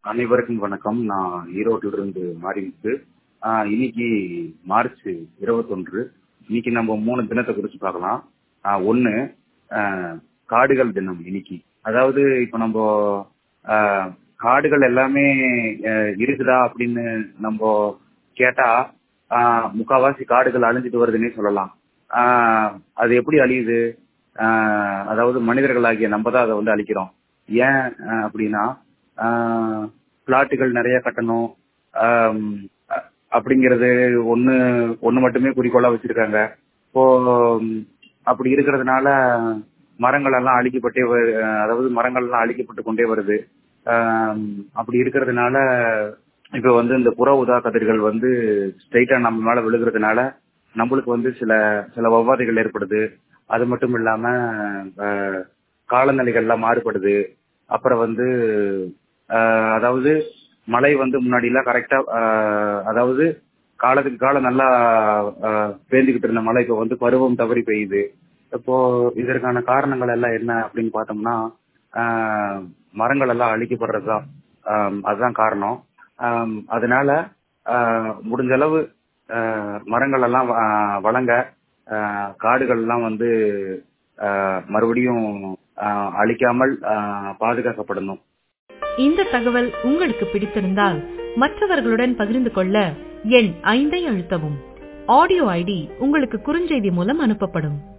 அனைவருக்கும் வணக்கம் நான் ஈரோட்டில இருந்து மாரிமுத்து ஆஹ் இன்னைக்கு மார்ச் இருபத்தொன்று இன்னைக்கு நம்ம மூணு தினத்தை குறிச்சு பார்க்கலாம் ஆஹ் ஒண்ணு ஆஹ் காடுகள் தினம் இன்னைக்கு அதாவது இப்ப நம்ம ஆஹ் காடுகள் எல்லாமே ஆஹ் இருக்குதா அப்படின்னு நம்ம கேட்டா ஆஹ் முக்காவாசி காடுகள் அழிஞ்சிட்டு வருதுன்னே சொல்லலாம் ஆஹ் அது எப்படி அழியுது ஆஹ் அதாவது மனிதர்களாகிய நம்ம தான் அதை வந்து அழிக்கிறோம் ஏன் ஆஹ் அப்படின்னா பிளாட்டுகள் நிறைய கட்டணும் ஆம், அ- அப்படிங்கிறது ஒண்ணு ஒண்ணு மட்டுமே குறிக்கோளா வச்சிருக்காங்க இப்போ ம், அப்படி இருக்கிறதுனால மரங்கள் எல்லாம் அழிக்கப்பட்டே வரு- அதாவது மரங்கள் எல்லாம் அழிக்கப்பட்டு கொண்டே வருது ஆம், அப்படி இருக்கிறதுனால இப்ப வந்து இந்த புற ஊதா கதிர்கள் வந்து ஸ்ட்ரைட்டா நம்ம மேல விழுகிறதுனால நம்மளுக்கு வந்து சில சில ஒவ்வாதைகள் ஏற்படுது அது மட்டும் இல்லாம அஹ், காலநிலைகள்லாம் மாறுபடுது அப்புறம் வந்து ஆஹ், அதாவது மழை வந்து முன்னாடி எல்லாம் கரெக்டா அதாவது காலத்துக்கு காலம் நல்லா ஆஹ், பேஞ்சுக்கிட்டு இருந்த மழை இப்போ வந்து பருவம் தவறி பெய்யுது இப்போ இதற்கான காரணங்கள் எல்லாம் என்ன அப்படின்னு பார்த்தோம்னா ஆஹ், மரங்கள் எல்லாம் அழிக்கப்படுறதுதான் ஆம், அதுதான் காரணம் ஆம், அதனால ஆஹ், முடிஞ்ச அளவு ஆஹ், மரங்கள் எல்லாம் ஆஹ், வளங்க ஆஹ், காடுகள் எல்லாம் வந்து ஆஹ், மறுபடியும் ஆஹ், அழிக்காமல் ஆஹ், பாதுகாக்கப்படணும் இந்த தகவல் உங்களுக்கு பிடித்திருந்தால் மற்றவர்களுடன் பகிர்ந்து கொள்ள எண் ஐந்தை அழுத்தவும் ஆடியோ ஐடி உங்களுக்கு குறுஞ்செய்தி மூலம் அனுப்பப்படும்